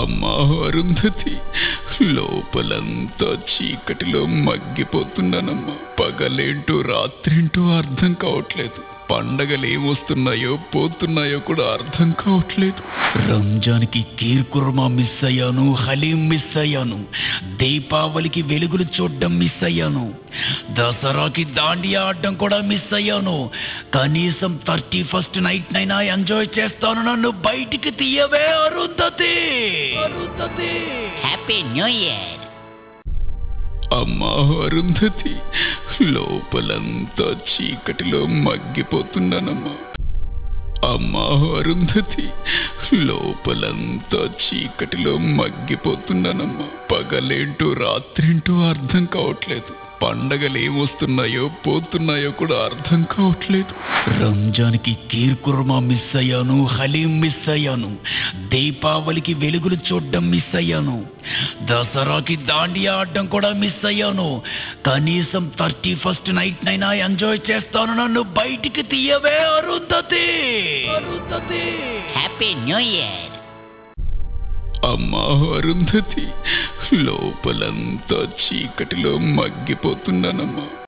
అమ్మా అరుంధతి లోపలంతా చీకటిలో మగ్గిపోతున్నానమ్మా పగలేంటో రాత్రేంటో అర్థం కావట్లేదు పండగలు ఏమొస్తున్నాయో పోతున్నాయో కూడా అర్థం కావట్లేదు రంజాన్కి కీర్ కుర్మా మిస్ అయ్యాను హలీం మిస్ అయ్యాను దీపావళికి వెలుగులు చూడడం మిస్ అయ్యాను దసరాకి దాండియా ఆడడం కూడా మిస్ అయ్యాను కనీసం థర్టీ ఫస్ట్ నైట్ నైనా ఎంజాయ్ చేస్తాను నన్ను బయటికి తీయవే Arundhati Arundhati happy new year అమ్మా అరుంధతి లోపలంతా చీకటిలో మగ్గిపోతున్నానమ్మా అమ్మా అరుంధతి లోపలంతా చీకటిలో మగ్గిపోతున్నానమ్మా పగలేంటో రాత్రేంటో అర్థం కావట్లేదు పండగలు ఏమొస్తున్నాయో పోతున్నాయో కూడా అర్థం కావట్లేదు రంజాన్కి కీర్ కుర్మా మిస్ అయ్యాను హలీం మిస్ అయ్యాను దీపావళికి వెలుగులు చూడడం మిస్ అయ్యాను దసరాకి దాండియా ఆడడం కూడా మిస్ అయ్యాను కనీసం థర్టీ ఫస్ట్ నైట్ నైనా ఎంజాయ్ చేస్తాను నన్ను బయటికి తీయవే Arundhati Arundhati happy new year అమ్మా అరుంధతి లోపలంతా చీకటిలో మగ్గిపోతున్నానమ్మా